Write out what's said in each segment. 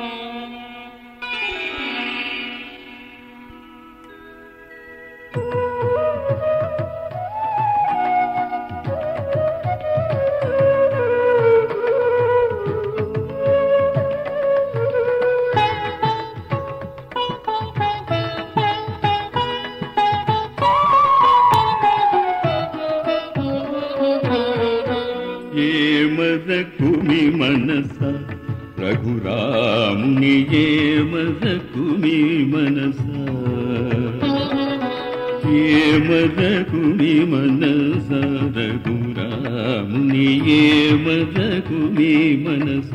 ఏమదకుమి మనస రఘురాముని ఏమదకుమి మనస ఏమదకుమి మనస రఘురాముని ఏమదకుమి మనస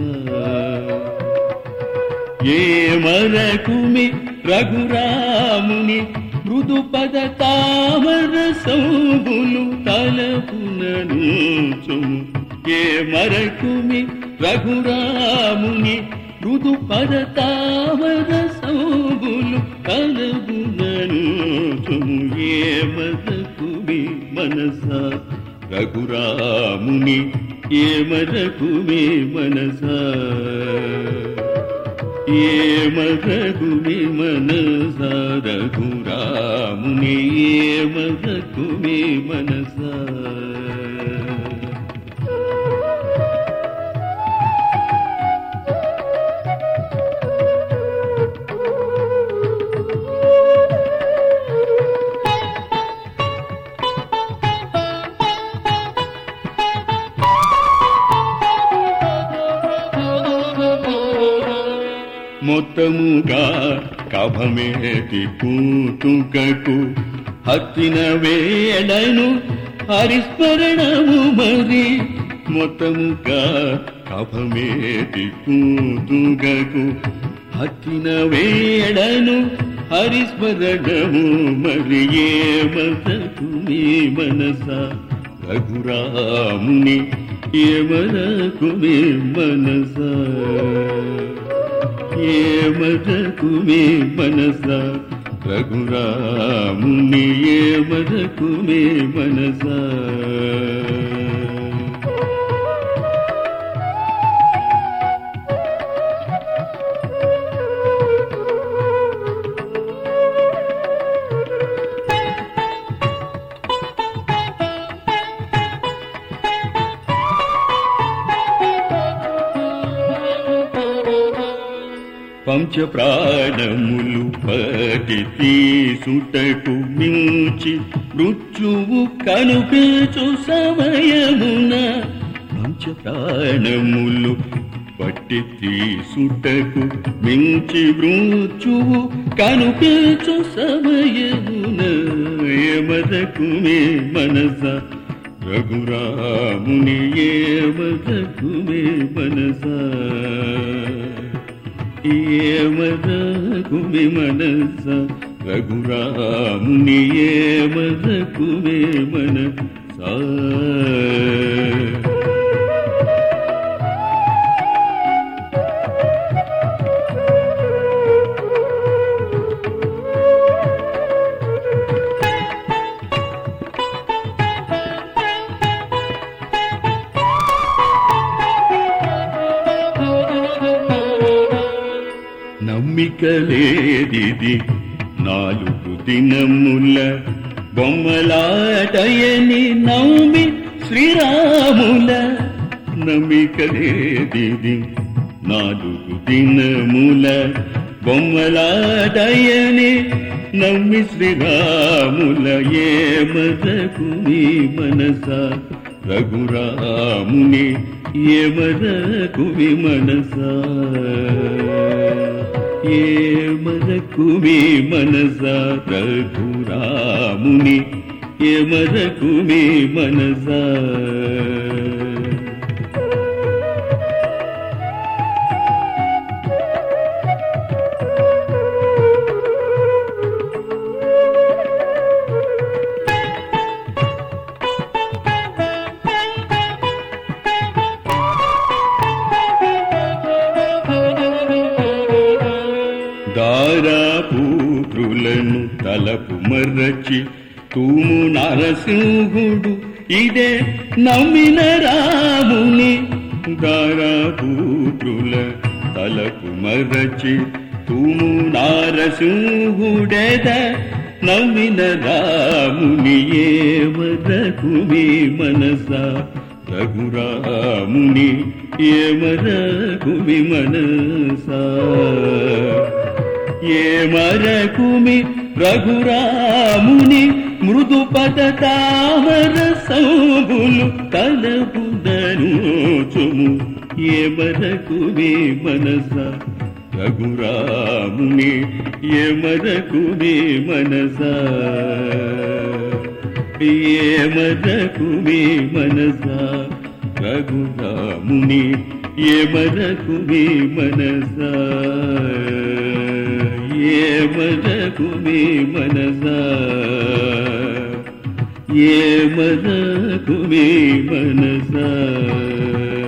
ఏమరకుమి రఘురాముని మృదు పద తామర సౌబులు తలపునను చుము ఏ మరకుమి రఘురాముని మృదు పద తామర సౌబులు తలపునను చుము ఏ మరకుమి మనస రఘురాముని ఏ మరకుమి మనస ఏమగగుమి మనస రఘురాముని ఏమగగుమి మనస మొత్తముగా కభమేటి కూతుకకు హత్తిన వేళను హరిస్మరణము మరి మొత్తముగా కభమేటి కూతుకకు హత్తిన వేళను హరిస్మరణము మరి ఏమతకు మీ మనస రఘురాముని ఏమరకు మీ మనస ఏమదకు మే మనస రఘురాముని ఏమదకు మే మనస పంచ ప్రాణములు పటి తీసుటకు మించి మృత్యువు కనుపించు సమయమున పంచ ప్రాణములు పట్టి తీసుటకు మించి మృత్యువు కనుపించు సమయమున ఏమదకు మే మనస రఘురాముని ఏమదకు మే మనస ఏమదకుమి మనస రఘురాముని ఏమదకుమి మనస నమ్మికలేదిది నాలుగు దినముల బొమ్మలాటయని నమ్మి శ్రీరాముల నమ్మికలేదిది నాలుగు దినముల బొమ్మలాటయని నమ్మి శ్రీరాముల ఏమదకు మీ మనస రఘురాముని ఏమదకు మీ మనస ఏమరకు మీ మనస రఘురాముని ఏమరకు మీ మనస దారాపూత్రులను తలపు మర్రచి తూము నరసింహుడు ఇదే నమ్మిన రాముని దారాపూత్రుల తలపు మరచి తుము నారసింహుడెద నవ్విన రాముని ఏమరకు మీ మనస రఘురాముని ఏమరకు మీ మనసా ఏమరకుమి రఘురాముని మృదు పద తామర సౌబులు తలపుదను చుము ఏమరకుమి మనస రఘురాముని ఏమరకుమి మనస ఏమరకుమి మనస రఘురాముని ఏమరకుమి మనస ఏమరకుమి మనస ఏమరకుమి మనస